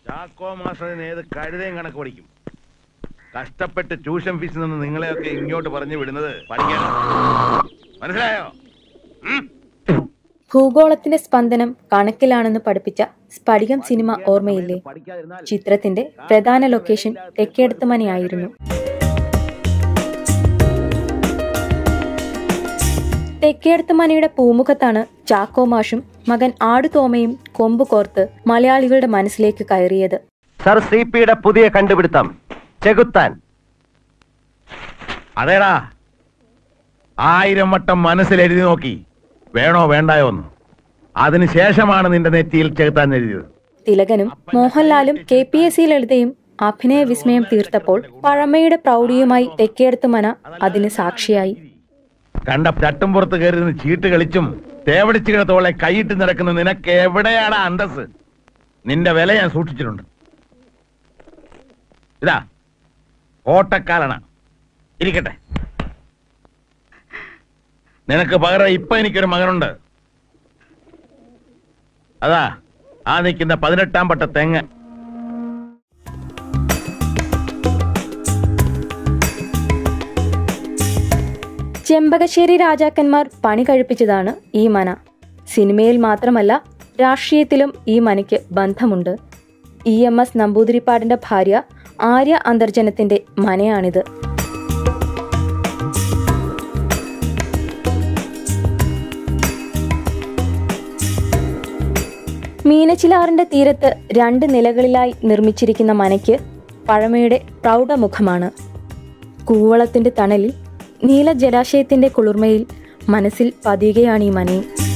ചാക്കോ മാസ്റ്ററിന് ഏത് കഴുതയും കണക്ക് പഠിക്കും കഷ്ടപ്പെട്ട് ട്യൂഷൻ ഫീസിൽ നിന്ന് നിങ്ങളെയൊക്കെ ഇങ്ങോട്ട് പറഞ്ഞു വിടുന്നത് പഠിക്കാൻ മനസ്സിലായോ ഉം? ഭൂഗോളത്തിന്റെ സ്പന്ദനം കണക്കിലാണെന്ന് പഠിപ്പിച്ച സ്ഫടികം സിനിമ ഓർമ്മയില്ലേ ചിത്രത്തിന്റെ പ്രധാന ലൊക്കേഷൻ തെക്കേടത്തുമനയായിരുന്നു തെക്കേടത്തുമനയുടെ പൂമുഖത്താണ് ചാക്കോ മാഷും മകൻ ആടുതോമയും കൊമ്പ് കോർത്ത് മലയാളികളുടെ മനസ്സിലേക്ക് കയറിയത് സർ സി പിയുടെ പുതിയ കണ്ടുപിടുത്തം ചെകുത്താൻ അതേടാ ആയിരം വട്ടം മനസ്സിൽ എഴുതി നോക്കി വേണോ വേണ്ടായോ എന്ന് അതിനുശേഷമാണ് നിന്റെ നെറ്റിയിൽ ചെകുത്താൻ എഴുതിയത് തിലകനും മോഹൻലാലും കെ പി എസ് സി ലളിതയും അഭിനയ വിസ്മയം തീർത്തപ്പോൾ പഴമയുടെ പ്രൗഢിയുമായി തെക്കേടത്തുമന അതിന് സാക്ഷിയായി കണ്ട ചട്ടുംപുറത്ത് കയറി നിന്ന് ചീട്ട് കളിച്ചും തേവടിച്ചു കിടത്തോളെ കൈയിട്ട് നടക്കുന്ന നിനക്ക് എവിടെയാണ് അന്തസ് നിന്റെ വില ഞാൻ സൂക്ഷിച്ചിട്ടുണ്ട് ഇതാ ഓട്ടക്കാലണ ഇരിക്കട്ടെ നിനക്ക് പകരം ഇപ്പൊ എനിക്കൊരു മകനുണ്ട് അതാ ആ നിൽക്കുന്ന പതിനെട്ടാം പട്ട തെങ്ങ് ചെമ്പകശ്ശേരി രാജാക്കന്മാർ പണി കഴിപ്പിച്ചതാണ് ഈ മന സിനിമയിൽ മാത്രമല്ല രാഷ്ട്രീയത്തിലും ഈ മനയ്ക്ക് ബന്ധമുണ്ട് ഇ എം എസ് നമ്പൂതിരിപ്പാടിന്റെ ഭാര്യ ആര്യ അന്തർജനത്തിന്റെ മനയാണിത് മീനച്ചിലാറിന്റെ തീരത്ത് രണ്ട് നിലകളിലായി നിർമ്മിച്ചിരിക്കുന്ന മനയ്ക്ക് പഴമയുടെ പ്രൗഢമുഖമാണ് കൂവളത്തിന്റെ തണലിൽ നീല ജലാശയത്തിന്റെ കുളിർമയിൽ മനസ്സിൽ പതിയുകയാണ് ഈ മനയും